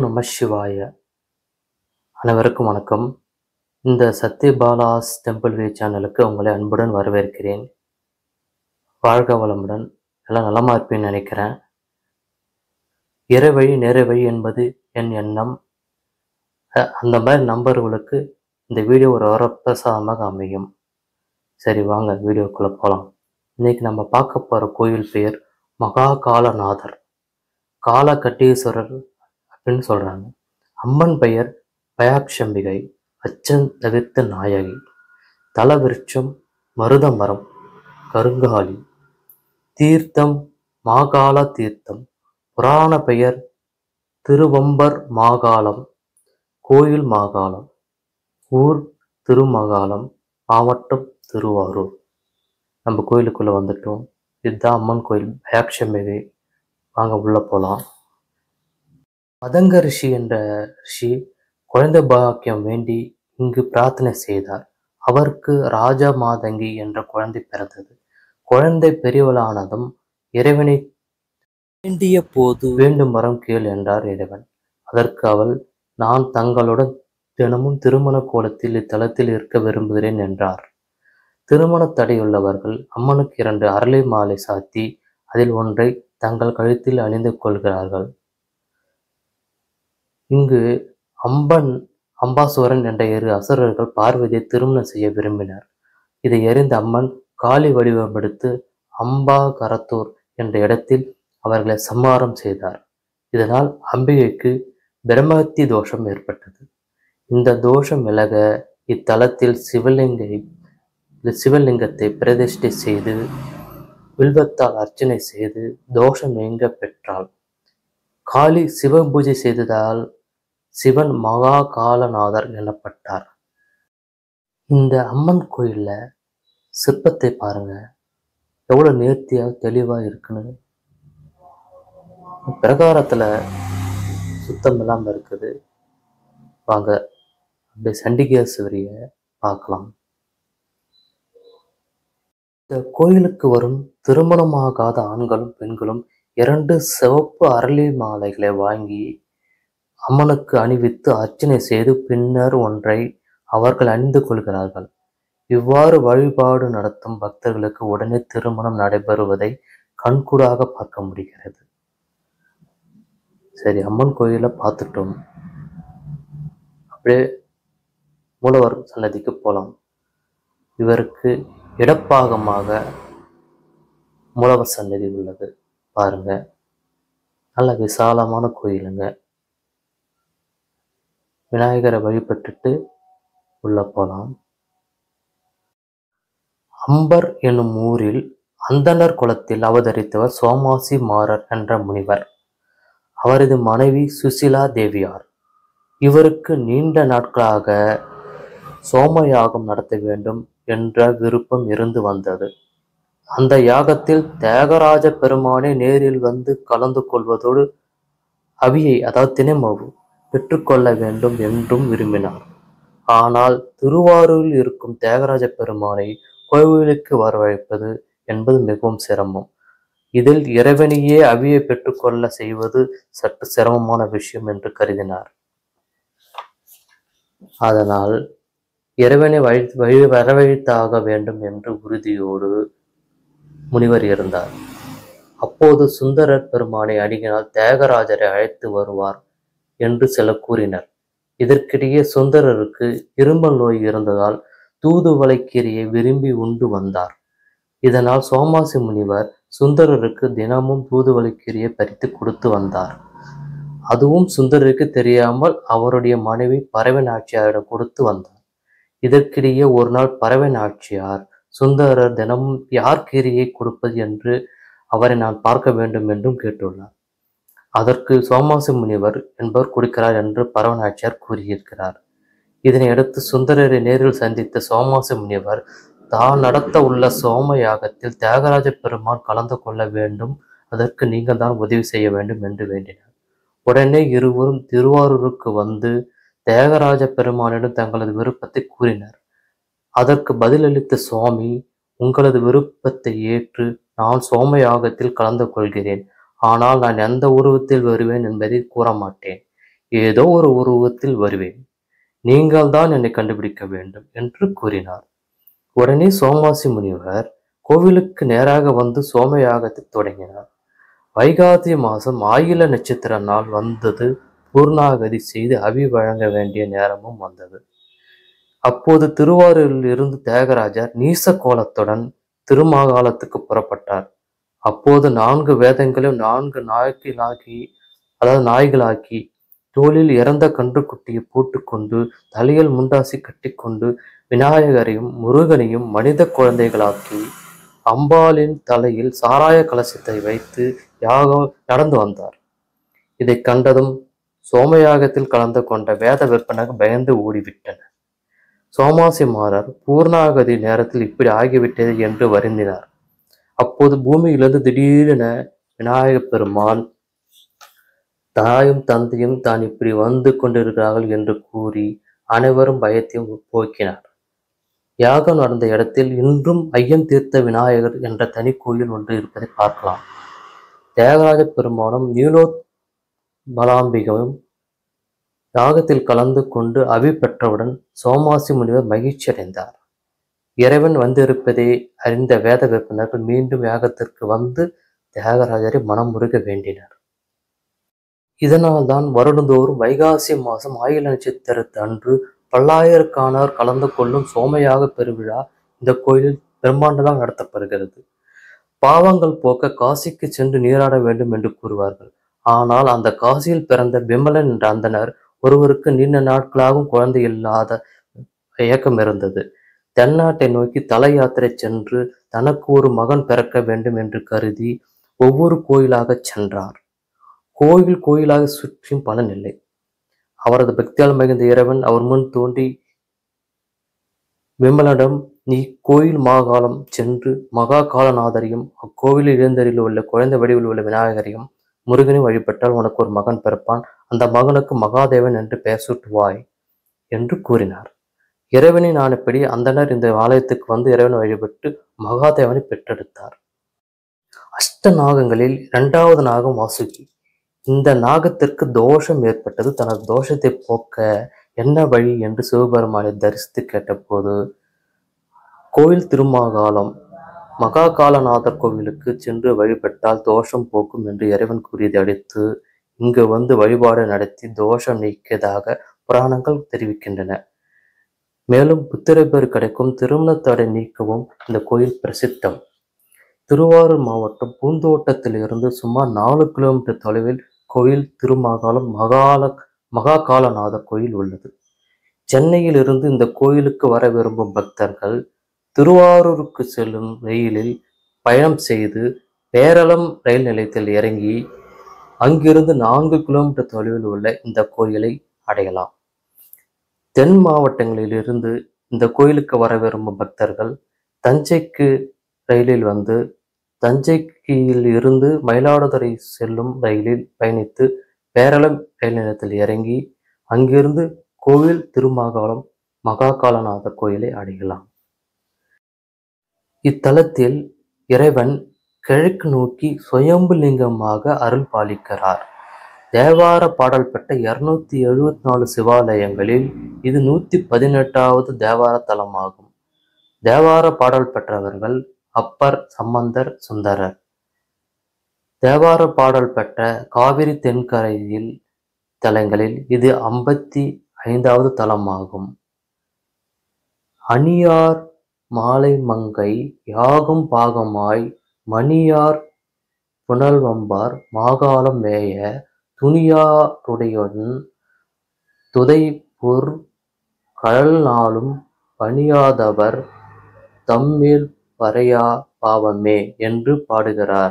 நம சிவாய அனைவருக்கும் வணக்கம் இந்த சத்யபாலாஸ் டெம்பிள் வே சேனலுக்கு உங்களை அன்புடன் வரவேற்கிறேன் வாழ்க வளமுடன் எல்லாம் நலமா இருப்பேன்னு நினைக்கிறேன் இறைவழி நேரவழி என்பது என் எண்ணம் அ- அந்த மாதிரி நம்பர்களுக்கு இந்த வீடியோ ஒரு வரப்பிரசாதமாக அமையும் சரி வாங்க வீடியோக்குள்ளே போகலாம் இன்னைக்கு நம்ம பார்க்க போகிற கோயில் பெயர் மகா காலநாதர் காலகட்டீஸ்வரர் அப்படின்னு சொல்கிறாங்க அம்மன் பெயர் பயாக்ஷம்பிகை அச்சன் தவிர்த்த நாயகி தலவிருட்சம் மருத மரம் கருங்காலி தீர்த்தம் மாகாள தீர்த்தம் புராண பெயர் திருவம்பர் மாகாளம் கோயில் மாகாளம் ஊர் திருமகாளம் மாவட்டம் திருவாரூர் நம்ம கோயிலுக்குள்ளே வந்துட்டோம் இதுதான் அம்மன் கோயில் பயாக்ஷம்பிகை வாங்க உள்ள போகலாம் மதங்க ரிஷி என்ற ரிஷி குழந்தை பாக்கியம் வேண்டி இங்கு பிரார்த்தனை செய்தார் அவருக்கு ராஜா மாதங்கி என்ற குழந்தை பிறந்தது குழந்தை பெரியவளானதும் இறைவனை வேண்டிய போது வேண்டும் வரம் கேள் என்றார் இறைவன் அதற்கு அவள் நான் தங்களுடன் தினமும் திருமண கோலத்தில் இத்தலத்தில் இருக்க விரும்புகிறேன் என்றார் திருமண தடையுள்ளவர்கள் அம்மனுக்கு இரண்டு அரளி மாலை சாத்தி அதில் ஒன்றை தங்கள் கழுத்தில் அணிந்து கொள்கிறார்கள் இங்கு அம்பன் அம்பாசுவரன் என்ற இரு அசுரர்கள் பார்வதியை திருமணம் செய்ய விரும்பினர் இதை அறிந்த அம்மன் காளி வடிவமெடுத்து அம்பா கரத்தூர் என்ற இடத்தில் அவர்களை சம்மாரம் செய்தார் இதனால் அம்பிகைக்கு பிரம்மஹத்தி தோஷம் ஏற்பட்டது இந்த தோஷம் விலக இத்தலத்தில் சிவலிங்கை சிவலிங்கத்தை பிரதிஷ்டை செய்து வில்வத்தால் அர்ச்சனை செய்து தோஷம் நீங்க பெற்றாள் காளி சிவ பூஜை செய்ததால் சிவன் மகா காலநாதர் எனப்பட்டார் இந்த அம்மன் கோயில்ல சிற்பத்தை பாருங்க எவ்வளவு நேர்த்தியா தெளிவா இருக்குன்னு பிரகாரத்துல சுத்தம் இல்லாம இருக்குது வாங்க அப்படியே சண்டிகேஸ்வரிய பார்க்கலாம் இந்த கோயிலுக்கு வரும் திருமணமாகாத ஆண்களும் பெண்களும் இரண்டு சிவப்பு அரளி மாலைகளை வாங்கி அம்மனுக்கு அணிவித்து அர்ச்சனை செய்து பின்னர் ஒன்றை அவர்கள் அணிந்து கொள்கிறார்கள் இவ்வாறு வழிபாடு நடத்தும் பக்தர்களுக்கு உடனே திருமணம் நடைபெறுவதை கண்கூடாக பார்க்க முடிகிறது சரி அம்மன் கோயிலை பார்த்துட்டோம் அப்படியே மூலவர் சன்னதிக்கு போகலாம் இவருக்கு இடப்பாகமாக மூலவர் சன்னதி உள்ளது பாருங்க நல்ல விசாலமான கோயிலுங்க விநாயகரை வழிபட்டுட்டு உள்ள போலாம் அம்பர் எனும் ஊரில் அந்தணர் குலத்தில் அவதரித்தவர் சோமாசி மாறர் என்ற முனிவர் அவரது மனைவி சுசிலா தேவியார் இவருக்கு நீண்ட நாட்களாக சோமயாகம் நடத்த வேண்டும் என்ற விருப்பம் இருந்து வந்தது அந்த யாகத்தில் தியாகராஜ பெருமானே நேரில் வந்து கலந்து கொள்வதோடு அவியை அதாவது தினைமாவு பெற்றுக்கொள்ள வேண்டும் என்றும் விரும்பினார் ஆனால் திருவாரூரில் இருக்கும் தியாகராஜ பெருமானை கோவிலுக்கு வரவழைப்பது என்பது மிகவும் சிரமம் இதில் இறைவனையே அவியை பெற்றுக்கொள்ள செய்வது சற்று சிரமமான விஷயம் என்று கருதினார் அதனால் இறைவனை வழி வழி வரவழைத்தாக வேண்டும் என்று உறுதியோடு முனிவர் இருந்தார் அப்போது சுந்தரர் பெருமானை அணுகினால் தியாகராஜரை அழைத்து வருவார் என்று சிலர் கூறினர் இதற்கிடையே சுந்தரருக்கு இருமல் நோய் இருந்ததால் தூதுவளைக்கீரையை விரும்பி உண்டு வந்தார் இதனால் சோமாசி முனிவர் சுந்தரருக்கு தினமும் தூதுவளைக்கீரையை பறித்து கொடுத்து வந்தார் அதுவும் சுந்தரருக்கு தெரியாமல் அவருடைய மனைவி பறவை நாச்சியாரிடம் கொடுத்து வந்தார் இதற்கிடையே ஒரு நாள் பறவை நாச்சியார் சுந்தரர் தினமும் யார் கீரையை கொடுப்பது என்று அவரை நான் பார்க்க வேண்டும் என்றும் கேட்டுள்ளார் அதற்கு சோமாசி முனிவர் என்பவர் கொடுக்கிறார் என்று பறவை நாச்சியார் கூறியிருக்கிறார் இதனையடுத்து சுந்தரரை நேரில் சந்தித்த சோமாசி முனிவர் தான் நடத்த உள்ள சோம யாகத்தில் தியாகராஜ பெருமான் கலந்து கொள்ள வேண்டும் அதற்கு நீங்கள் தான் உதவி செய்ய வேண்டும் என்று வேண்டினார் உடனே இருவரும் திருவாரூருக்கு வந்து தியாகராஜ பெருமானிடம் தங்களது விருப்பத்தை கூறினர் அதற்கு பதிலளித்த சுவாமி உங்களது விருப்பத்தை ஏற்று நான் சோம யாகத்தில் கலந்து கொள்கிறேன் ஆனால் நான் எந்த உருவத்தில் வருவேன் என்பதை கூற மாட்டேன் ஏதோ ஒரு உருவத்தில் வருவேன் நீங்கள் தான் என்னை கண்டுபிடிக்க வேண்டும் என்று கூறினார் உடனே சோமாசி முனிவர் கோவிலுக்கு நேராக வந்து சோமயாகத்தை தொடங்கினார் வைகாசி மாதம் ஆயில நட்சத்திர நாள் வந்தது பூர்ணாகதி செய்து அவி வழங்க வேண்டிய நேரமும் வந்தது அப்போது திருவாரூரில் இருந்து தியாகராஜர் நீச கோலத்துடன் திருமாகாலத்துக்கு புறப்பட்டார் அப்போது நான்கு வேதங்களையும் நான்கு நாய்களாக்கி அதாவது நாய்களாக்கி தோளில் இறந்த கன்றுக்குட்டியை போட்டுக்கொண்டு தலையில் முண்டாசி கட்டிக்கொண்டு விநாயகரையும் முருகனையும் மனித குழந்தைகளாக்கி அம்பாளின் தலையில் சாராய கலசத்தை வைத்து யாகம் நடந்து வந்தார் இதை கண்டதும் சோமயாகத்தில் கலந்து கொண்ட வேத விற்பனக பயந்து ஓடிவிட்டனர் சோமாசிமாரர் பூர்ணாகதி நேரத்தில் இப்படி ஆகிவிட்டது என்று வருந்தினார் அப்போது பூமியிலிருந்து திடீரென விநாயகப் பெருமான் தாயும் தந்தையும் தான் இப்படி வந்து கொண்டிருக்கிறார்கள் என்று கூறி அனைவரும் பயத்தையும் போக்கினார் யாகம் நடந்த இடத்தில் இன்றும் ஐயம் தீர்த்த விநாயகர் என்ற தனி கோயில் ஒன்று இருப்பதை பார்க்கலாம் தியாகராஜ பெருமானும் நீலோ பலாம்பிகவும் யாகத்தில் கலந்து கொண்டு அவி பெற்றவுடன் சோமாசி முனிவர் மகிழ்ச்சி அடைந்தார் இறைவன் வந்திருப்பதை அறிந்த வேத விற்பனர்கள் மீண்டும் யாகத்திற்கு வந்து தியாகராஜரை மனம் முருக வேண்டினர் இதனால்தான் வருடந்தோறும் வைகாசி மாதம் ஆயில நட்சத்திரத்து அன்று பல்லாயிரக்கானோர் கலந்து கொள்ளும் சோமையாக பெருவிழா இந்த கோயிலில் பிரம்மாண்டமாக நடத்தப்படுகிறது பாவங்கள் போக்க காசிக்கு சென்று நீராட வேண்டும் என்று கூறுவார்கள் ஆனால் அந்த காசியில் பிறந்த விமலன் என்ற அந்தனர் ஒருவருக்கு நீண்ட நாட்களாகவும் குழந்தை இல்லாத இயக்கம் இருந்தது தென்னாட்டை நோக்கி தல யாத்திரை சென்று தனக்கு ஒரு மகன் பிறக்க வேண்டும் என்று கருதி ஒவ்வொரு கோயிலாக சென்றார் கோயில் கோயிலாக சுற்றியும் பலன் இல்லை அவரது பக்தியால் மிகுந்த இறைவன் அவர் முன் தோன்றி விமலனிடம் நீ கோயில் மாகாலம் சென்று மகா காலநாதரையும் அக்கோவிலில் எழுந்தரில் உள்ள குழந்தை வடிவில் உள்ள விநாயகரையும் முருகனை வழிபட்டால் உனக்கு ஒரு மகன் பிறப்பான் அந்த மகனுக்கு மகாதேவன் என்று பெயர் சூட்டுவாய் என்று கூறினார் இறைவனின் ஆணைப்படி அந்தனர் இந்த ஆலயத்துக்கு வந்து இறைவனை வழிபட்டு மகாதேவனை பெற்றெடுத்தார் அஷ்ட நாகங்களில் இரண்டாவது நாகம் வாசுகி இந்த நாகத்திற்கு தோஷம் ஏற்பட்டது தனது தோஷத்தை போக்க என்ன வழி என்று சிவபெருமானை தரிசித்து கேட்டபோது கோயில் திருமாகாலம் மகாகாலநாதர் கோவிலுக்கு சென்று வழிபட்டால் தோஷம் போக்கும் என்று இறைவன் கூறியதை அடுத்து இங்கு வந்து வழிபாடு நடத்தி தோஷம் நீக்கியதாக புராணங்கள் தெரிவிக்கின்றன மேலும் புத்திரப்பேர் கிடைக்கும் திருமண தடை நீக்கவும் இந்த கோயில் பிரசித்தம் திருவாரூர் மாவட்டம் பூந்தோட்டத்தில் இருந்து சுமார் நாலு கிலோமீட்டர் தொலைவில் கோயில் திருமாகாலம் மகால மகாகாலநாதர் கோயில் உள்ளது சென்னையில் இருந்து இந்த கோயிலுக்கு வர விரும்பும் பக்தர்கள் திருவாரூருக்கு செல்லும் ரயிலில் பயணம் செய்து பேரளம் ரயில் நிலையத்தில் இறங்கி அங்கிருந்து நான்கு கிலோமீட்டர் தொலைவில் உள்ள இந்த கோயிலை அடையலாம் தென் மாவட்டங்களிலிருந்து இந்த கோயிலுக்கு வர விரும்பும் பக்தர்கள் தஞ்சைக்கு ரயிலில் வந்து தஞ்சைக்கில் இருந்து மயிலாடுதுறை செல்லும் ரயிலில் பயணித்து பேரளம் ரயில் நிலையத்தில் இறங்கி அங்கிருந்து கோவில் திருமாகாலம் மகாகாலநாதர் கோயிலை அடையலாம் இத்தலத்தில் இறைவன் கிழக்கு நோக்கி சுயம்பு லிங்கமாக அருள் பாலிக்கிறார் தேவார பாடல் பெற்ற இருநூத்தி எழுபத்தி நாலு சிவாலயங்களில் இது நூத்தி பதினெட்டாவது தேவார தலமாகும் தேவார பாடல் பெற்றவர்கள் அப்பர் சம்பந்தர் சுந்தரர் தேவார பாடல் பெற்ற காவிரி தென்கரையில் தலங்களில் இது ஐம்பத்தி ஐந்தாவது தலமாகும் அணியார் மாலை மங்கை யாகும் பாகமாய் மணியார் புனல்வம்பார் மாகாளம் மேய துணியாருடையுடன் துதைப்பொர் கடல் நாளும் பணியாதவர் தம்மேல் வரையா பாவமே என்று பாடுகிறார்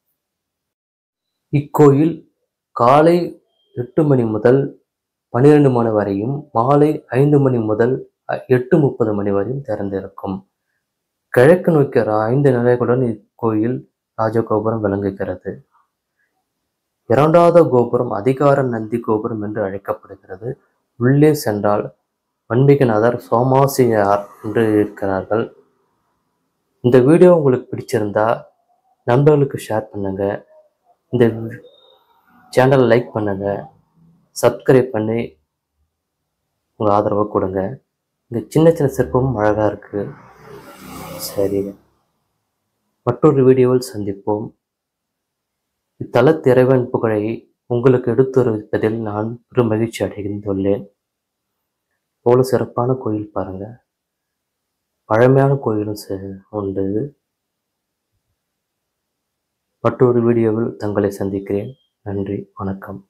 இக்கோயில் காலை எட்டு மணி முதல் பன்னிரண்டு மணி வரையும் மாலை ஐந்து மணி முதல் அ- எட்டு முப்பது மணி வரையும் திறந்திருக்கும் கிழக்கு நோக்கிய ரா- ஐந்து நிலைகளுடன் இக்கோயில் ராஜகோபுரம் விளங்குகிறது இரண்டாவது கோபுரம் அதிகார நந்தி கோபுரம் என்று அழைக்கப்படுகிறது உள்ளே சென்றால் வன்மிகநாதர் சோமாசியார் என்று இருக்கிறார்கள் இந்த வீடியோ உங்களுக்கு பிடிச்சிருந்தா நண்பர்களுக்கு ஷேர் பண்ணுங்க இந்த சேனலை லைக் பண்ணுங்க சப்ஸ்கிரைப் பண்ணி உங்கள் ஆதரவை கொடுங்க இங்கே சின்ன சின்ன சிற்பமும் அழகாக இருக்குது சரிங்க மற்றொரு வீடியோவில் சந்திப்போம் இத்தலத்து இறைவன் புகழை உங்களுக்கு எடுத்துரைப்பதில் நான் பெரும் மகிழ்ச்சி அடைந்துள்ளேன் அவ்வளோ சிறப்பான கோயில் பாருங்க பழமையான கோயிலும் ச- உண்டு மற்றொரு வீடியோவில் தங்களை சந்திக்கிறேன் நன்றி வணக்கம்